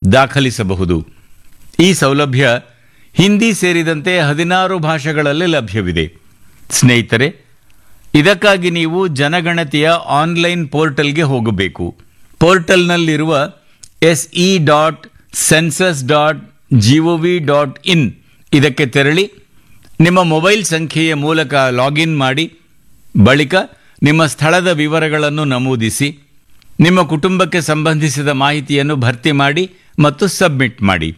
ದಾಖಲಿಸಬಹುದು ಈ ಸೌಲಭ್ಯ ಹಿಂದಿ ಸೇರಿದಂತೆ ಹದಿನಾರು ಭಾಷೆಗಳಲ್ಲಿ ಲಭ್ಯವಿದೆ ಸ್ನೇಹಿತರೆ ಇದಕ್ಕಾಗಿ ನೀವು ಜನಗಣತಿಯ ಆನ್ಲೈನ್ ಪೋರ್ಟಲ್ಗೆ ಹೋಗಬೇಕು ಪೋರ್ಟಲ್ನಲ್ಲಿರುವ S E dot census dot G O V dot in ಇದಕ್ಕೆ ತೆರಳಿ ನಿಮ್ಮ ಮೊಬೈಲ್ ಸಂಖ್ಯೆಯ ಮೂಲಕ ಲಾಗಿನ್ ಮಾಡಿ ಬಳಿಕ ನಿಮ್ಮ ಸ್ಥಳದ ವಿವರಗಳನ್ನು ನಮೂದಿಸಿ ನಿಮ್ಮ ಕುಟುಂಬಕ್ಕೆ ಸಂಬಂಧಿಸಿದ ಮಾಹಿತಿಯನ್ನು ಭರ್ತಿ ಮಾಡಿ ಮತ್ತು ಸಬ್ಮಿಟ್ ಮಾಡಿ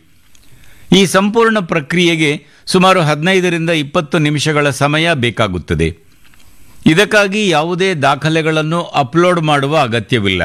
ಈ ಸಂಪೂರ್ಣ ಪ್ರಕ್ರಿಯೆಗೆ ಸುಮಾರು ಹದಿನೈದರಿಂದ ಇಪ್ಪತ್ತು ನಿಮಿಷಗಳ ಸಮಯ ಬೇಕಾಗುತ್ತದೆ ಇದಕ್ಕಾಗಿ ಯಾವುದೇ ದಾಖಲೆಗಳನ್ನು ಅಪ್ಲೋಡ್ ಮಾಡುವ ಅಗತ್ಯವಿಲ್ಲ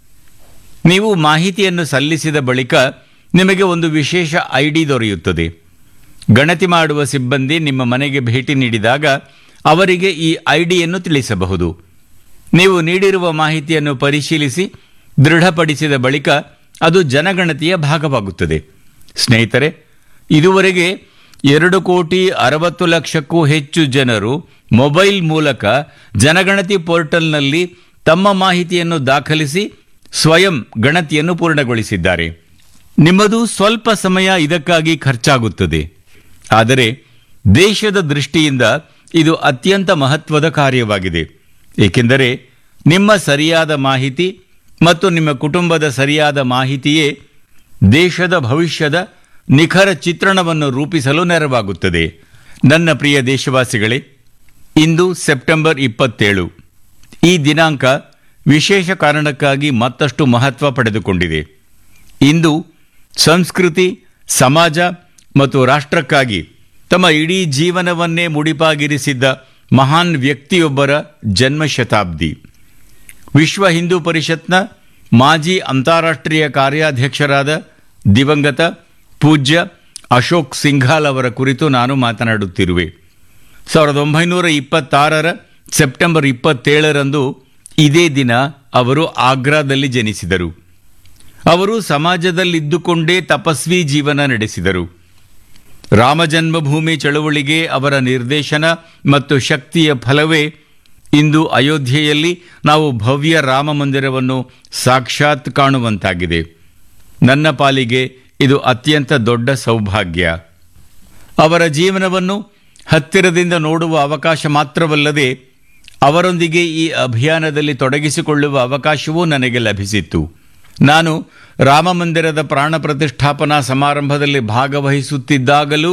ನೀವು ಮಾಹಿತಿಯನ್ನು ಸಲ್ಲಿಸಿದ ಬಳಿಕ ನಿಮಗೆ ಒಂದು ವಿಶೇಷ ಐ ಡಿ ದೊರೆಯುತ್ತದೆ ಗಣತಿ ಮಾಡುವ ಸಿಬ್ಬಂದಿ ನಿಮ್ಮ ಮನೆಗೆ ಭೇಟಿ ನೀಡಿದಾಗ ಅವರಿಗೆ ಈ ಐ ಡಿಯನ್ನು ತಿಳಿಸಬಹುದು ನೀವು ನೀಡಿರುವ ಮಾಹಿತಿಯನ್ನು ಪರಿಶೀಲಿಸಿ ದೃಢಪಡಿಸಿದ ಬಳಿಕ ಅದು ಜನಗಣತಿಯ ಭಾಗವಾಗುತ್ತದೆ ಸ್ನೇಹಿತರೆ ಇದುವರೆಗೆ ಎರಡು ಕೋಟಿ ಅರವತ್ತು ಲಕ್ಷಕ್ಕೂ ಹೆಚ್ಚು ಜನರು ಮೊಬೈಲ್ ಮೂಲಕ ಜನಗಣತಿ ಪೋರ್ಟಲ್ನಲ್ಲಿ ತಮ್ಮ ಮಾಹಿತಿಯನ್ನು ದಾಖಲಿಸಿ ಸ್ವಯಂ ಗಣತಿಯನ್ನು ಪೂರ್ಣಗೊಳಿಸಿದ್ದಾರೆ ನಿಮ್ಮದು ಸ್ವಲ್ಪ ಸಮಯ ಇದಕ್ಕಾಗಿ ಖರ್ಚಾಗುತ್ತದೆ ಆದರೆ ದೇಶದ ದೃಷ್ಟಿಯಿಂದ ಇದು ಅತ್ಯಂತ ಮಹತ್ವದ ಕಾರ್ಯವಾಗಿದೆ ಏಕೆಂದರೆ ನಿಮ್ಮ ಸರಿಯಾದ ಮಾಹಿತಿ ಮತ್ತು ನಿಮ್ಮ ಕುಟುಂಬದ ಸರಿಯಾದ ಮಾಹಿತಿಯೇ ದೇಶದ ಭವಿಷ್ಯದ ನಿಖರ ಚಿತ್ರಣವನ್ನು ರೂಪಿಸಲು ನೆರವಾಗುತ್ತದೆ ನನ್ನ ಪ್ರಿಯ ದೇಶವಾಸಿಗಳೇ ಇಂದು ಸೆಪ್ಟೆಂಬರ್ ಇಪ್ಪತ್ತೇಳು ಈ ದಿನಾಂಕ ವಿಶೇಷ ಕಾರಣಕ್ಕಾಗಿ ಮತ್ತಷ್ಟು ಮಹತ್ವ ಪಡೆದುಕೊಂಡಿದೆ ಇಂದು ಸಂಸ್ಕೃತಿ ಸಮಾಜ ಮತ್ತು ರಾಷ್ಟ್ರಕ್ಕಾಗಿ ತಮ್ಮ ಇಡೀ ಜೀವನವನ್ನೇ ಮುಡಿಪಾಗಿರಿಸಿದ್ದ ಮಹಾನ್ ವ್ಯಕ್ತಿಯೊಬ್ಬರ ಜನ್ಮ ಶತಾಬ್ದಿ ವಿಶ್ವ ಹಿಂದೂ ಪರಿಷತ್ನ ಮಾಜಿ ಅಂತಾರಾಷ್ಟ್ರೀಯ ಕಾರ್ಯಾಧ್ಯಕ್ಷರಾದ ದಿವಂಗತ ಪೂಜ್ಯ ಅಶೋಕ್ ಸಿಂಘಾಲ್ ಅವರ ಕುರಿತು ನಾನು ಮಾತನಾಡುತ್ತಿರುವೆ ಸಾವಿರದ ಒಂಬೈನೂರ ಇಪ್ಪತ್ತಾರರ ಸೆಪ್ಟೆಂಬರ್ ಇಪ್ಪತ್ತೇಳರಂದು ಇದೇ ದಿನ ಅವರು ಆಗ್ರಾದಲ್ಲಿ ಜನಿಸಿದರು ಅವರು ಸಮಾಜದಲ್ಲಿದ್ದುಕೊಂಡೇ ತಪಸ್ವಿ ಜೀವನ ನಡೆಸಿದರು ರಾಮ ಜನ್ಮಭೂಮಿ ಚಳವಳಿಗೆ ಅವರ ನಿರ್ದೇಶನ ಮತ್ತು ಶಕ್ತಿಯ ಫಲವೇ ಇಂದು ಅಯೋಧ್ಯೆಯಲ್ಲಿ ನಾವು ಭವ್ಯ ರಾಮ ಮಂದಿರವನ್ನು ಸಾಕ್ಷಾತ್ ಕಾಣುವಂತಾಗಿದೆ ನನ್ನ ಪಾಲಿಗೆ ಇದು ಅತ್ಯಂತ ದೊಡ್ಡ ಸೌಭಾಗ್ಯ ಅವರ ಜೀವನವನ್ನು ಹತ್ತಿರದಿಂದ ನೋಡುವ ಅವಕಾಶ ಮಾತ್ರವಲ್ಲದೆ ಅವರೊಂದಿಗೆ ಈ ಅಭಿಯಾನದಲ್ಲಿ ತೊಡಗಿಸಿಕೊಳ್ಳುವ ಅವಕಾಶವೂ ನನಗೆ ಲಭಿಸಿತ್ತು ನಾನು ರಾಮ ಮಂದಿರದ ಪ್ರಾಣ ಪ್ರತಿಷ್ಠಾಪನಾ ಸಮಾರಂಭದಲ್ಲಿ ಭಾಗವಹಿಸುತ್ತಿದ್ದಾಗಲೂ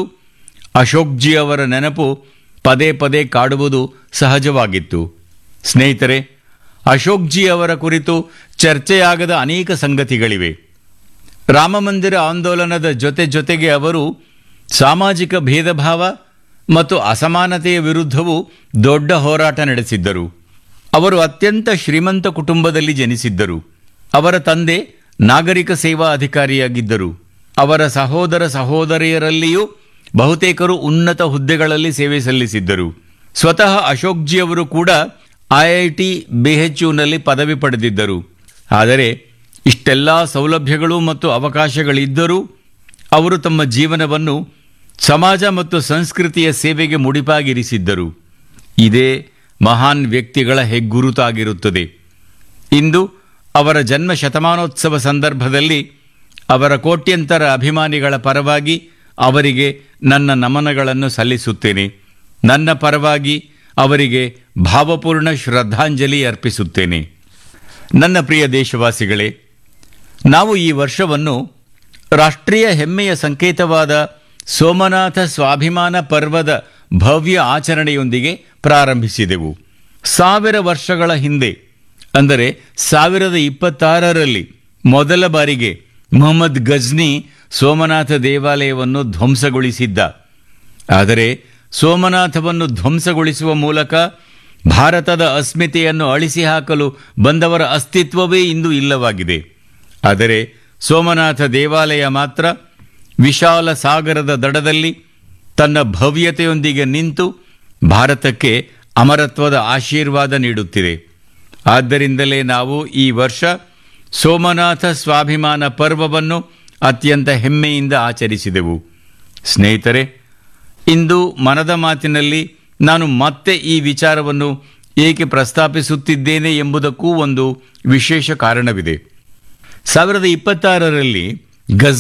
ಅಶೋಕ್ಜಿ ಅವರ ನೆನಪು ಪದೇ ಪದೇ ಕಾಡುವುದು ಸಹಜವಾಗಿತ್ತು ಸ್ನೇಹಿತರೆ ಅಶೋಕ್ಜಿ ಅವರ ಕುರಿತು ಚರ್ಚೆಯಾಗದ ಅನೇಕ ಸಂಗತಿಗಳಿವೆ ರಾಮಮಂದಿರ ಆಂದೋಲನದ ಜೊತೆ ಜೊತೆಗೆ ಅವರು ಸಾಮಾಜಿಕ ಭೇದ ಭಾವ ಮತ್ತು ಅಸಮಾನತೆಯ ವಿರುದ್ಧವೂ ದೊಡ್ಡ ಹೋರಾಟ ನಡೆಸಿದ್ದರು ಅವರು ಅತ್ಯಂತ ಶ್ರೀಮಂತ ಕುಟುಂಬದಲ್ಲಿ ಜನಿಸಿದ್ದರು ಅವರ ತಂದೆ ನಾಗರಿಕ ಸೇವಾ ಅಧಿಕಾರಿಯಾಗಿದ್ದರು ಅವರ ಸಹೋದರ ಸಹೋದರಿಯರಲ್ಲಿಯೂ ಬಹುತೇಕರು ಉನ್ನತ ಹುದ್ದೆಗಳಲ್ಲಿ ಸೇವೆ ಸಲ್ಲಿಸಿದ್ದರು ಸ್ವತಃ ಅಶೋಕ್ಜಿ ಅವರು ಕೂಡ ಐಐಟಿ ಬಿಎಚ್ಯುನಲ್ಲಿ ಪದವಿ ಪಡೆದಿದ್ದರು ಆದರೆ ಇಷ್ಟೆಲ್ಲ ಸೌಲಭ್ಯಗಳು ಮತ್ತು ಅವಕಾಶಗಳಿದ್ದರೂ ಅವರು ತಮ್ಮ ಜೀವನವನ್ನು ಸಮಾಜ ಮತ್ತು ಸಂಸ್ಕೃತಿಯ ಸೇವೆಗೆ ಮುಡಿಪಾಗಿರಿಸಿದ್ದರು ಇದೇ ಮಹಾನ್ ವ್ಯಕ್ತಿಗಳ ಹೆಗ್ಗುರುತಾಗಿರುತ್ತದೆ ಇಂದು ಅವರ ಜನ್ಮ ಶತಮಾನೋತ್ಸವ ಸಂದರ್ಭದಲ್ಲಿ ಅವರ ಕೋಟ್ಯಂತರ ಅಭಿಮಾನಿಗಳ ಪರವಾಗಿ ಅವರಿಗೆ ನನ್ನ ನಮನಗಳನ್ನು ಸಲ್ಲಿಸುತ್ತೇನೆ ನನ್ನ ಪರವಾಗಿ ಅವರಿಗೆ ಭಾವಪೂರ್ಣ ಶ್ರದ್ಧಾಂಜಲಿ ಅರ್ಪಿಸುತ್ತೇನೆ ನನ್ನ ಪ್ರಿಯ ದೇಶವಾಸಿಗಳೇ ನಾವು ಈ ವರ್ಷವನ್ನು ರಾಷ್ಟ್ರೀಯ ಹೆಮ್ಮೆಯ ಸಂಕೇತವಾದ ಸೋಮನಾಥ ಸ್ವಾಭಿಮಾನ ಪರ್ವದ ಭವ್ಯ ಆಚರಣೆಯೊಂದಿಗೆ ಪ್ರಾರಂಭಿಸಿದೆವು ಸಾವಿರ ವರ್ಷಗಳ ಹಿಂದೆ ಅಂದರೆ ಸಾವಿರದ ಇಪ್ಪತ್ತಾರರಲ್ಲಿ ಮೊದಲ ಬಾರಿಗೆ ಮೊಹಮ್ಮದ್ ಗಜ್ನಿ ಸೋಮನಾಥ ದೇವಾಲಯವನ್ನು ಧ್ವಂಸಗೊಳಿಸಿದ್ದ ಆದರೆ ಸೋಮನಾಥವನ್ನು ಧ್ವಂಸಗೊಳಿಸುವ ಮೂಲಕ ಭಾರತದ ಅಸ್ಮಿತೆಯನ್ನು ಅಳಿಸಿ ಹಾಕಲು ಬಂದವರ ಅಸ್ತಿತ್ವವೇ ಇಂದು ಇಲ್ಲವಾಗಿದೆ ಆದರೆ ಸೋಮನಾಥ ದೇವಾಲಯ ಮಾತ್ರ ವಿಶಾಲ ಸಾಗರದ ದಡದಲ್ಲಿ ತನ್ನ ಭವ್ಯತೆಯೊಂದಿಗೆ ನಿಂತು ಭಾರತಕ್ಕೆ ಅಮರತ್ವದ ಆಶೀರ್ವಾದ ನೀಡುತ್ತಿದೆ ಆದ್ದರಿಂದಲೇ ನಾವು ಈ ವರ್ಷ ಸೋಮನಾಥ ಸ್ವಾಭಿಮಾನ ಪರ್ವವನ್ನು ಅತ್ಯಂತ ಹೆಮ್ಮೆಯಿಂದ ಆಚರಿಸಿದೆವು ಸ್ನೇಹಿತರೆ ಇಂದು ಮನದ ಮಾತಿನಲ್ಲಿ ನಾನು ಮತ್ತೆ ಈ ವಿಚಾರವನ್ನು ಏಕೆ ಪ್ರಸ್ತಾಪಿಸುತ್ತಿದ್ದೇನೆ ಎಂಬುದಕ್ಕೂ ಒಂದು ವಿಶೇಷ ಕಾರಣವಿದೆ ಸಾವಿರದ ಇಪ್ಪತ್ತಾರರಲ್ಲಿ ಗಜ್